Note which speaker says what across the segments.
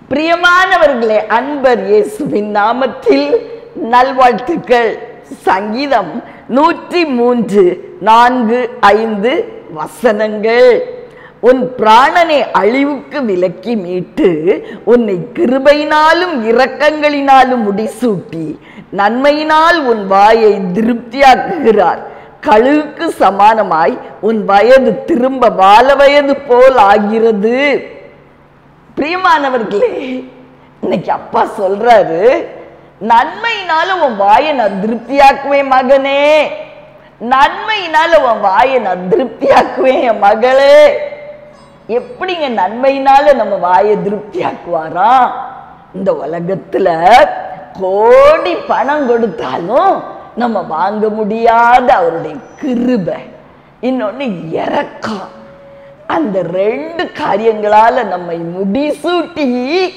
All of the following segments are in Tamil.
Speaker 1: பிரியமானவர்களே அன்பர் இயேசுவின் நாமத்தில் நல்வாழ்த்துக்கள் சங்கீதம் நூற்றி மூன்று நான்கு ஐந்து வசனங்கள் உன் பிராணனை அழிவுக்கு விலக்கி மீட்டு உன்னை கிருபையினாலும் இரக்கங்களினாலும் முடிசூட்டி நன்மையினால் உன் வாயை திருப்தியாக்குகிறார் கழுவுக்கு சமானமாய் உன் வயது திரும்ப வால வயது போல் ஆகிறது பிரியமானவர்களே இன்னைக்கு அப்பா சொல்றாரு நன்மையினால உன் வாயை நான் திருப்தியாக்குவேன் மகனே நன்மையினால உன் வாயை நான் திருப்தியாக்குவேன் என் மகளே எப்படிங்க நன்மையினால நம்ம வாயை திருப்தியாக்குவாராம் இந்த உலகத்துல கோடி பணம் கொடுத்தாலும் நம்ம வாங்க முடியாத அவருடைய கிருபை இன்னொன்னு இறக்கம் அந்த ரெண்டு காரியங்களால நம்மை முடிசூட்டி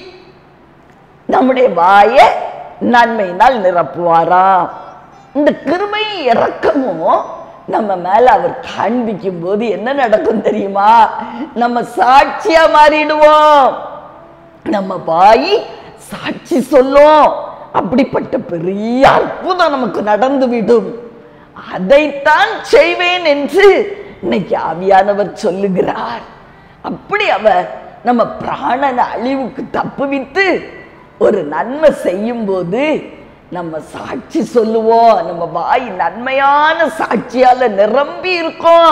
Speaker 1: நம்முடைய வாயை நன்மையினால் நிரப்புவாராம் இந்த கிருபையும் இறக்கமும் நம்ம மேல அவர் காண்பிக்கும் போது என்ன நடக்கும் தெரியுமா நம்ம சாட்சியா மாறிடுவோம் நம்ம வாய் சாட்சி சொல்லும் அப்படிப்பட்ட பெரிய அற்புதம் நமக்கு நடந்து விடும் அதைத்தான் செய்வேன் என்று இன்னைக்கு ஆவியானவர் சொல்லுகிறார் அப்படி அவர் நம்ம பிராணன அழிவுக்கு தப்புவித்து ஒரு நன்மை செய்யும் போது நம்ம சாட்சி சொல்லுவோம் நம்ம வாய் நன்மையான சாட்சியால நிரம்பி இருக்கும்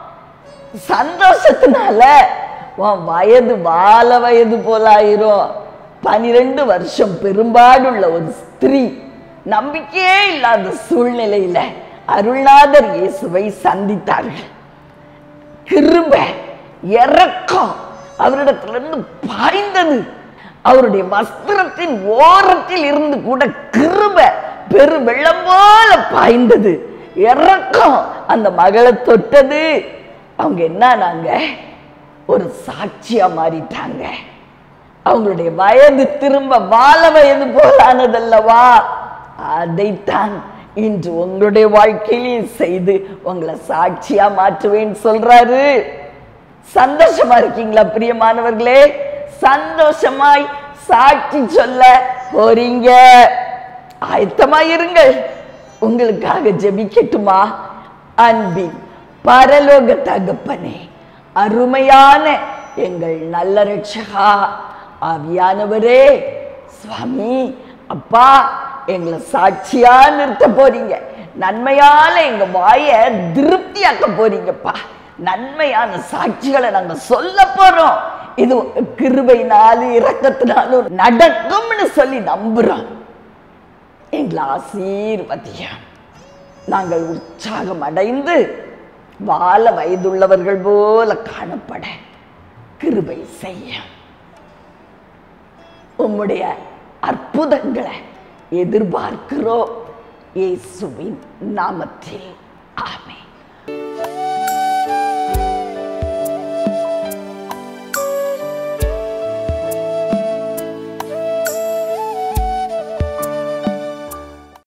Speaker 1: சந்தோஷத்தினால உன் வயது வால வயது போல ஆயிரும் பனிரெண்டு வருஷம் பெரும்பாடுள்ள ஒரு ஸ்திரீ நம்பிக்கையே இல்லாத சூழ்நிலையில அருள்நாதர் இயேசுவை சந்தித்தார்கள் கிருப இறக்கம் அவரிடத்திலிருந்து பாய்ந்தது அவருடைய வஸ்திரத்தின் ஓரத்தில் இருந்து கூட கிருப பெரு வெள்ளம் போல பாய்ந்தது இறக்கம் அந்த மகளை தொட்டது அவங்க என்னன்னாங்க ஒரு சாட்சியா மாறிட்டாங்க அவங்களுடைய வயது திரும்ப வாழ வயது போலானதல்லவா அதைத்தான் இன்று உங்களுடைய வாழ்க்கையிலையும் செய்து உங்களை சாட்சியா மாற்றுவேன்னு சொல்றாரு சந்தோஷமா இருக்கீங்களா பிரியமானவர்களே சந்தோஷமாய் சாட்சி சொல்ல போறீங்க ஆயத்தமா இருங்கள் உங்களுக்காக ஜெபிக்கட்டுமா அன்பின் பரலோக தகப்பனே அருமையான எங்கள் நல்ல ரட்சகா ஆவியானவரே சுவாமி அப்பா எங்களை சாட்சியா நிறுத்த போறீங்க நன்மையால எங்க வாய திருப்தியாக்க போறீங்கப்பா நன்மையான சாட்சிகளை நாங்க சொல்ல போறோம் இது உங்க கிருபைனாலும் இரக்கத்தினாலும் நடக்கும்னு சொல்லி நம்புறோம் எங்களை ஆசீர்வதியா நாங்கள் உற்சாகம் அடைந்து வாழ வயதுள்ளவர்கள் போல காணப்பட கிருபை செய்ய உம்முடைய அற்புதங்களை எதிர்பார்க்கிறோம் இயேசுவின் நாமத்தில் ஆமென்